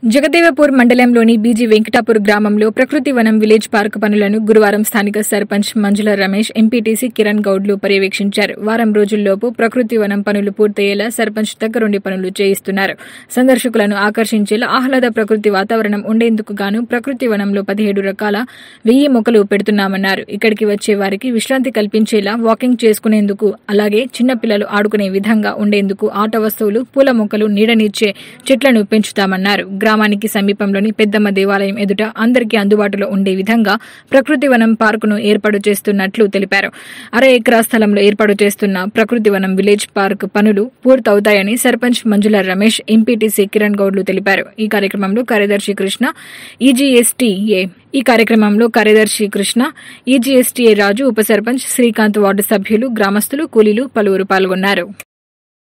జగదేవపూర్ మండలంలోని బీజీ వెంకటాపూర్ గ్రామంలో ప్రకృతి వనం విలేజ్ పార్క్ పనులను గురువారం స్థానిక సర్పంచ్ మంజుల రమేష్ ఎంపీటీసీ కిరణ్ గౌడ్లు పర్యవేక్షించారు వారం రోజుల్లోపు ప్రకృతి వనం పనులు పూర్తయ్యేలా సర్పంచ్ దగ్గరుండి పనులు చేయిస్తున్నారు సందర్శకులను ఆకర్షించేలా ఆహ్లాద ప్రకృతి వాతావరణం ఉండేందుకు గాను ప్రకృతి వనంలో పదిహేడు రకాల వెయ్యి మొక్కలు పెడుతున్నామన్నారు ఇక్కడికి వచ్చే వారికి విశ్రాంతి కల్పించేలా వాకింగ్ చేసుకునేందుకు అలాగే చిన్నపిల్లలు ఆడుకునే విధంగా ఉండేందుకు ఆట వస్తువులు పూల మొక్కలు నీడనిచ్చే చెట్లను పెంచుతామన్నారు గ్రామానికి సమీపంలోని పెద్దమ్మ దేవాలయం ఎదుట అందరికీ అందుబాటులో ఉండే విధంగా ప్రకృతి వనం పార్కును ఏర్పాటు చేస్తున్నట్లు తెలిపారు అర ఎకరా స్థలంలో ఏర్పాటు చేస్తున్న ప్రకృతి వనం విలేజ్ పార్క్ పనులు పూర్తవుతాయని సర్పంచ్ మంజుల రమేష్ ఎంపీటీసీ కిరణ్ గౌడ్లు తెలిపారు ఈ కార్యక్రమంలో కార్యదర్శి కృష్ణ ఈజీఎస్టీఏ ఈ కార్యక్రమంలో కార్యదర్శి కృష్ణ ఈజీఎస్టీఏ రాజు ఉప సర్పంచ్ శ్రీకాంత్ వార్డు సభ్యులు గ్రామస్తులు కూలీలు పలువురు పాల్గొన్నారు